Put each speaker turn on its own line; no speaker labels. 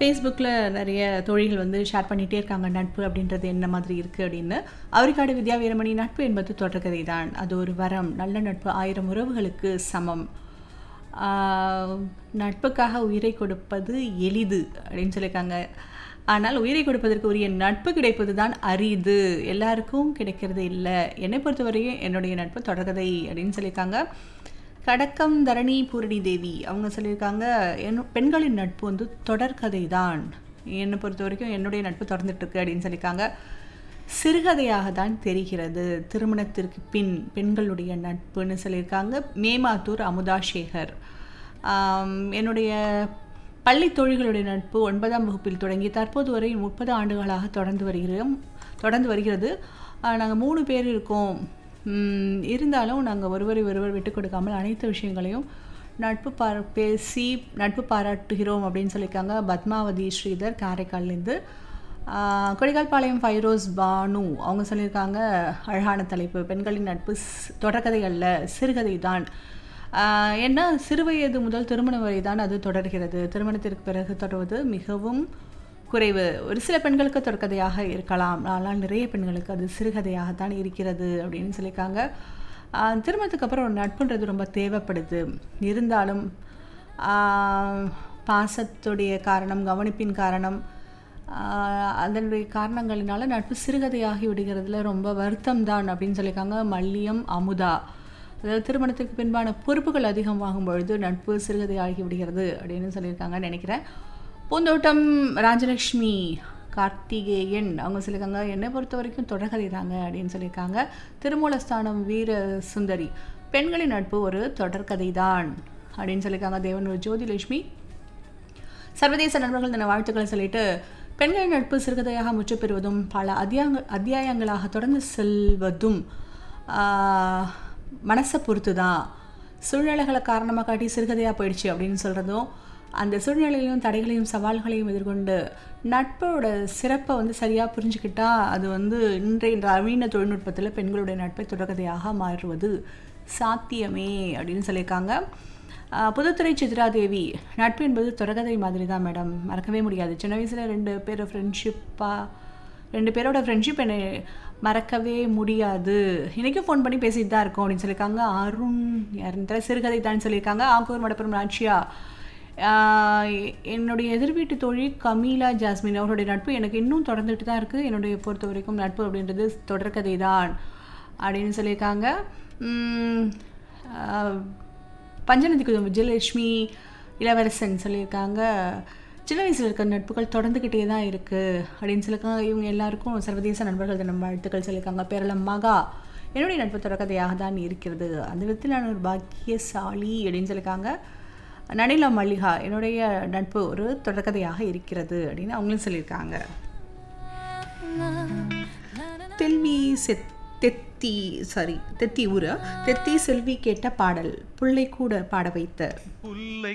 ஃபேஸ்புக்கில் நிறைய தோழிகள் வந்து ஷேர் பண்ணிகிட்டே இருக்காங்க நட்பு அப்படின்றது என்ன மாதிரி இருக்குது அப்படின்னு அவரிக்காடு வித்யா வீரமணி நட்பு என்பது தொடர்கதை தான் அது ஒரு வரம் நல்ல நட்பு ஆயிரம் உறவுகளுக்கு சமம் ஆஹ், நட்புக்காக உயிரை கொடுப்பது எளிது அப்படின்னு சொல்லியிருக்காங்க ஆனால் உயிரை கொடுப்பதற்கு உரிய நட்பு கிடைப்பது தான் அரிது எல்லாருக்கும் கிடைக்கிறது இல்லை என்னை பொறுத்தவரையும் என்னுடைய நட்பு தொடர்கதை அப்படின்னு சொல்லியிருக்காங்க கடக்கம் தரணி பூரணி தேவி அவங்க சொல்லியிருக்காங்க என் பெண்களின் நட்பு வந்து தொடர்கதை தான் என்னை பொறுத்த வரைக்கும் என்னுடைய நட்பு தொடர்ந்துட்டு இருக்கு அப்படின்னு சொல்லியிருக்காங்க சிறுகதையாக தான் தெரிகிறது திருமணத்திற்கு பின் பெண்களுடைய நட்புன்னு சொல்லியிருக்காங்க மேமாத்தூர் அமுதா சேகர் ஆம், என்னுடைய பள்ளி தோழிகளுடைய நட்பு ஒன்பதாம் வகுப்பில் தொடங்கி தற்போது வரை முப்பது ஆண்டுகளாக தொடர்ந்து வருகிறோம் தொடர்ந்து வருகிறது நாங்கள் மூணு பேர் இருக்கோம் உம், இருந்தாலும் நாங்கள் ஒருவரை ஒருவர் விட்டு கொடுக்காமல் அனைத்து விஷயங்களையும் நட்பு பார பேசி நட்பு பாராட்டுகிறோம் அப்படின்னு சொல்லியிருக்காங்க பத்மாவதி ஸ்ரீதர் காரைக்கால்லேருந்து ஆஹ், கொடிகால்பாளையம் ஃபைரோஸ் பானு அவங்க சொல்லியிருக்காங்க அழகான தலைப்பு பெண்களின் நட்பு ஸ்- தொடர்கதை அல்ல சிறுகதை தான் ஆஹ், ஏன்னா சிறுவயது முதல் திருமணம் வரை தான் அது தொடர்கிறது திருமணத்திற்கு பிறகு தொடர்வது மிகவும் குறைவு ஒரு சில பெண்களுக்கு தொடர்கதையாக இருக்கலாம் ஆனால் நிறைய பெண்களுக்கு அது சிறுகதையாக தான் இருக்கிறது அப்படின்னு சொல்லியிருக்காங்க ஆஹ், திருமணத்துக்கு அப்புறம் ஒரு நட்புன்றது ரொம்ப தேவைப்படுது இருந்தாலும் ஆஹ், பாசத்துடைய காரணம் கவனிப்பின் காரணம் ஆஹ், அதனுடைய காரணங்களினால நட்பு சிறுகதையாகி விடுகிறதுல ரொம்ப வருத்தம் தான் அப்படின்னு சொல்லியிருக்காங்க மல்லியம் அமுதா அதாவது திருமணத்திற்கு பின்பான பொறுப்புகள் அதிகம் வாங்கும் பொழுது நட்பு சிறுகதையாகி விடுகிறது அப்படின்னு சொல்லியிருக்காங்கன்னு நினைக்கிறேன் பூந்தோட்டம் ராஜலக்ஷ்மி கார்த்திகேயன் அவங்க சொல்லியிருக்காங்க என்னை பொறுத்த வரைக்கும் தொடர்கதை தாங்க அப்படின்னு சொல்லியிருக்காங்க திருமூலஸ்தானம் வீர சுந்தரி பெண்களின் நட்பு ஒரு தொடர்கதை தான் அப்படின்னு சொல்லியிருக்காங்க தேவனூர் ஜோதிலட்சுமி சர்வதேச நண்பர்கள் தின வாழ்த்துக்களை சொல்லிட்டு பெண்களின் நட்பு சிறுகதையாக முற்று பெறுவதும் பல அத்தியாங்க அத்தியாயங்களாக தொடர்ந்து செல்வதும் ஆஹ், மனசை பொறுத்து தான் சூழ்நிலைகளை காரணமாக காட்டி சிறுகதையாக போயிடுச்சு அப்படின்னு சொல்கிறதும் அந்த சூழ்நிலையிலையும் தடைகளையும் சவால்களையும் எதிர்கொண்டு நட்போட சிறப்பை வந்து சரியாக புரிஞ்சுக்கிட்டா அது வந்து இன்றைய நவீன தொழில்நுட்பத்தில் பெண்களுடைய நட்பை தொடர்கதையாக மாறுவது சாத்தியமே அப்படின்னு சொல்லியிருக்காங்க ஆஹ் புதுத்துறை சித்ராதேவி நட்பு என்பது தொடர்கதை மாதிரி தான் மேடம் மறக்கவே முடியாது சின்ன வயசில் ரெண்டு பேர் ஃப்ரெண்ட்ஷிப்பாக ரெண்டு பேரோட ஃப்ரெண்ட்ஷிப் என்னை மறக்கவே முடியாது இன்றைக்கும் ஃபோன் பண்ணி பேசிட்டு தான் இருக்கோம் அப்படின்னு சொல்லியிருக்காங்க அருண் யாருன்ற சிறுகதை தான் சொல்லியிருக்காங்க ஆக்கூர் மடப்புறம் ராட்சியா ஆஹ் எ- என்னுடைய எதிர் வீட்டு தோழி கமீலா ஜாஸ்மின் அவருடைய நட்பு எனக்கு இன்னும் தொடர்ந்துட்டு தான் இருக்குது என்னுடைய பொறுத்த வரைக்கும் நட்பு அப்படின்றது தொடர்கதை தான் அப்படின்னு சொல்லியிருக்காங்க உம், ஆஹ் பஞ்சநதி குதும் விஜயலட்சுமி இளவரசன் சொல்லியிருக்காங்க சின்ன வயசில் இருக்க நட்புகள் தொடர்ந்துக்கிட்டே தான் இருக்குது அப்படின்னு சொல்லியிருக்காங்க இவங்க எல்லாருக்கும் சர்வதேச நண்பர்கள் தினம் வாழ்த்துக்கள் சொல்லியிருக்காங்க பேரளம் மகா என்னுடைய நட்பு தொடர்கதையாக தான் இருக்கிறது அந்த விதத்தில் நான் ஒரு பாக்கியசாலி அப்படின்னு சொல்லியிருக்காங்க நனிலா மல்லிகா என்னுடைய நட்பு ஒரு தொடர்கதையாக இருக்கிறது அப்படின்னு அவங்களும் சொல்லியிருக்காங்க தெல்வி செத் தெத்தி சாரி தெத்தி ஊரா தெத்தி செல்வி கேட்ட பாடல் புள்ளை கூட பாட வைத்த
புல்லை